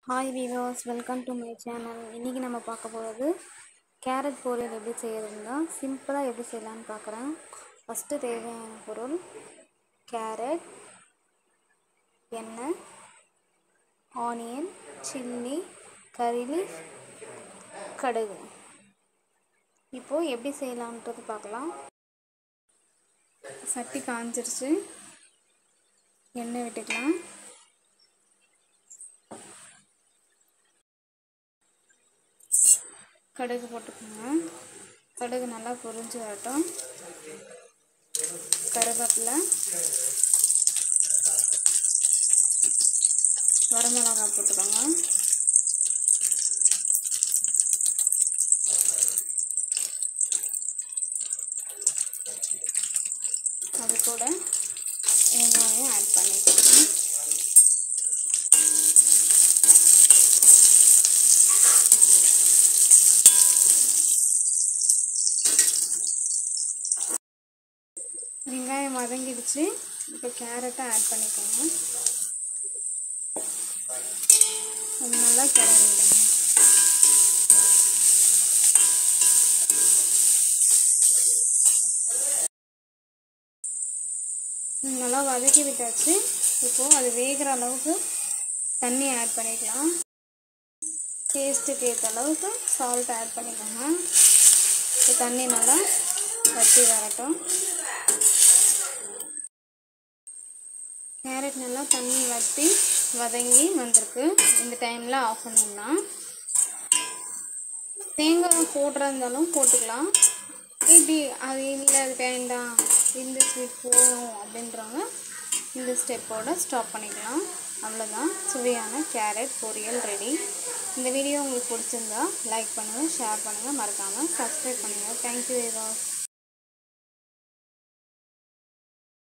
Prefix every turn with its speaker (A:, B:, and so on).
A: hi viewers welcome to my channel இன்றைக்கி நம்ம பார்க்க போகிறது கேரட் பொரியல் எப்படி செய்யறதுன்னு தான் சிம்பிளாக எப்படி செய்யலாம்னு பார்க்குறேன் ஃபஸ்ட்டு தேவையான பொருள் கேரட் எண்ணெய் ஆனியன் சில்லி கறி லீஃப் கடுகு இப்போது எப்படி செய்யலான்றது பார்க்கலாம் சட்டி காஞ்சிருச்சு எண்ணெய் விட்டுக்கலாம் கடுகு போட்டுக்கோங்க கடுகு நல்லா பொரிஞ்சு வரட்டும் கருவேப்பிலை வரமிளகாய் போட்டுக்கோங்க அது கூட வெங்காயம் ஆட் பண்ணிக்கோங்க வெங்காயம் வதங்கிடுச்சு இப்போ கேரட்டை ஆட் பண்ணிக்கோங்க அது நல்லா கிளறி விடுங்க நல்லா வதக்கி விட்டாச்சு இப்போது அது வேகிற அளவுக்கு தண்ணி ஆட் பண்ணிக்கலாம் டேஸ்ட்டுக்கு ஏற்ற அளவுக்கு சால்ட் ஆட் பண்ணிக்கோங்க இப்போ தண்ணி நல்லா வற்றி வரட்டும் கேரட் நல்லா தண்ணி வற்றி வதங்கி வந்திருக்கு இந்த டைமில் ஆஃப் பண்ணிடலாம் தேங்காய் போடுறதாலும் போட்டுக்கலாம் இப்படி அது இல்லை அது வேண்டாம் இந்த ஸ்வீட் போதும் அப்படின்றவங்க இந்த ஸ்டெப்போட ஸ்டாப் பண்ணிக்கலாம் அவ்வளோதான் சுவையான கேரட் பொரியல் ரெடி இந்த வீடியோ உங்களுக்கு பிடிச்சிருந்தா லைக் பண்ணுங்கள் ஷேர் பண்ணுங்கள் மறக்காமல் சப்ஸ்கிரைப் பண்ணுங்கள் தேங்க்யூ விவாஸ்